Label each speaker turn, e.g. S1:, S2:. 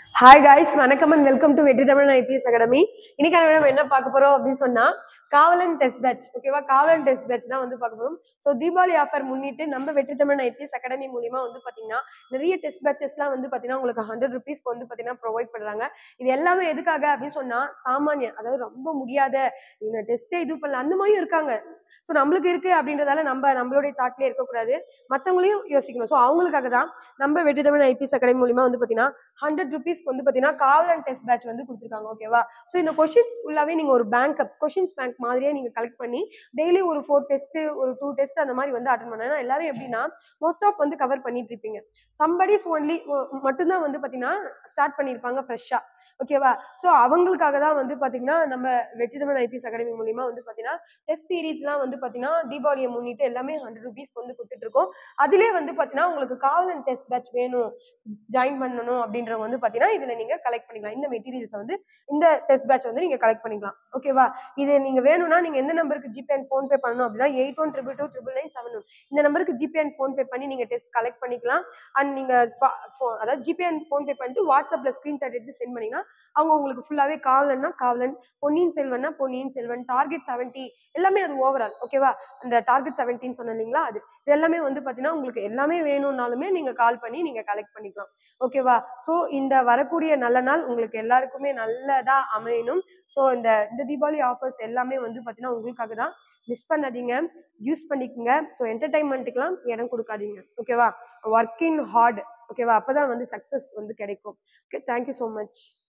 S1: hi guys வணக்கம் and welcome to Vetri Tamil IPS academy இன்னைக்கான நம்ம என்ன பார்க்க போறோம் அப்படின்னு சொன்னா காவலன் டெஸ்ட் பேட்ச் ஓகேவா காவலன் டெஸ்ட் பேட்ச் தான் வந்து பார்க்க போறோம் ஸோ தீபாவளி ஆஃபர் முன்னிட்டு நம்ம வெற்றி தமிழ் ஐபிஎஸ் அகாடமி மூலியமா வந்து பாத்தீங்கன்னா நிறைய டெஸ்ட் பேட்சஸ்லாம் வந்து பாத்தீங்கன்னா உங்களுக்கு ஹண்ட்ரட் ருபீஸ்க்கு வந்து பாத்தீங்கன்னா ப்ரொவைட் பண்றாங்க இது எல்லாமே எதுக்காக அப்படின்னு சொன்னா சாமானிய அதாவது ரொம்ப முடியாத இந்த டெஸ்ட்டே இது பண்ணல அந்த மாதிரியும் இருக்காங்க ஸோ நம்மளுக்கு இருக்கு அப்படின்றதால நம்ம நம்மளுடைய தாட்லேயே இருக்கக்கூடாது மற்றவங்களையும் யோசிக்கணும் ஸோ அவங்களுக்காக தான் நம்ம வெற்றி தமிழ் ஐபிஎஸ் அகாடமி மூலியமா வந்து பாத்தீங்கன்னா ஹண்ட்ரட் ருபீஸ்க்கு வந்து பார்த்தீங்கன்னா காவலன் டெஸ்ட் பேட்ச் வந்து கொடுத்துருக்காங்க ஓகேவா ஸோ இந்த கொஷின்ஸ் ஃபுல்லாகவே நீங்கள் ஒரு பேங்க் கொஷின்ஸ் பேங்க் மாதிரியே நீங்கள் கலெக்ட் பண்ணி டெய்லி ஒரு ஃபோர் டெஸ்ட் ஒரு டூ டெஸ்ட் அந்த மாதிரி வந்து அட்டன் பண்ணா எல்லாரும் எப்படின்னா மோஸ்ட் ஆஃப் வந்து கவர் பண்ணிட்டு இருப்பீங்க சம்படிஸ் ஒன்லி மட்டும்தான் வந்து பார்த்தீங்கன்னா ஸ்டார்ட் பண்ணியிருப்பாங்க ஃப்ரெஷ்ஷாக ஓகேவா ஸோ அவங்களுக்காக தான் வந்து பார்த்தீங்கன்னா நம்ம வெற்றி தமிழ் ஐபிஎஸ் அகாடமி மூலியமா வந்து பார்த்தீங்கன்னா டெஸ்ட் சீரீஸ்லாம் வந்து பார்த்தீங்கன்னா தீபாவளியை முன்னிட்டு எல்லாமே ஹண்ட்ரட் ருபீஸ்க்கு வந்து கொடுத்துட்டு இருக்கோம் அதிலே வந்து பார்த்தீங்கன்னா உங்களுக்கு காவலன் டெஸ்ட் பேட்ச் வேணும் ஜாயின் பண்ணணும் அப்படின்றவங்க வந்து பார்த்தீங்கன்னா இதில் நீங்கள் கலெக்ட் பண்ணிக்கலாம் இந்த மெட்டீரியல்ஸ் வந்து இந்த டெஸ்ட் பேட்ச் வந்து நீங்கள் கலெக்ட் பண்ணிக்கலாம் ஓகேவா இது நீங்கள் வேணும்னா நீங்கள் எந்த நம்பருக்கு ஜிபே அண்ட் ஃபோன்பே பண்ணணும் அப்படின்னா eight one triple two triple nine seven one இந்த நம்பருக்கு ஜிபே அண்ட் ஃபோன்பே பண்ணி நீங்கள் டெஸ்ட் கலெக்ட் பண்ணிக்கலாம் அண்ட் நீங்கள் அதாவது ஜிபே அண்ட் ஃபோன்பே பண்ணிட்டு வாட்ஸ்அப்பில் ஸ்க்ரீன்ஷாட் எடுத்து சென்ட் பண்ணிங்கன்னா அவங்க உங்களுக்கு ஃபுல்லாகவே காவலன்னா காவலன் பொன்னியின் செல்வன்னா பொன்னியின் செல்வன் டார்கெட் செவன்ட்டி எல்லாமே அது ஓவரால் ஓகேவா அந்த டார்கெட் செவன்ட்டின்னு சொன்னேன் இல்லைங்களா அது இது எல்லாமே வந்து பார்த்தீங்கன்னா உங்களுக்கு எல்லாமே வேணும்னாலுமே நீங்கள் கால் பண்ணி நீங்கள் கலெக்ட் பண்ணிக்கலாம் ஓகேவா ஸோ இந்த வரக்கூடிய நல்ல நாள் உங்களுக்கு எல்லாருக்குமே நல்லதா அமையணும் ஸோ இந்த இந்த தீபாவளி ஆஃபர்ஸ் எல்லாமே வந்து பார்த்தீங்கன்னா உங்களுக்காக தான் மிஸ் பண்ணாதீங்க யூஸ் பண்ணிக்கோங்க ஸோ என்டர்டைன்மெண்ட்டுக்கெல்லாம் இடம் கொடுக்காதீங்க ஓகேவா ஒர்க்கிங் ஹார்ட் ஓகேவா அப்போ தான் வந்து சக்ஸஸ் வந்து கிடைக்கும் ஓகே தேங்க்யூ ஸோ மச்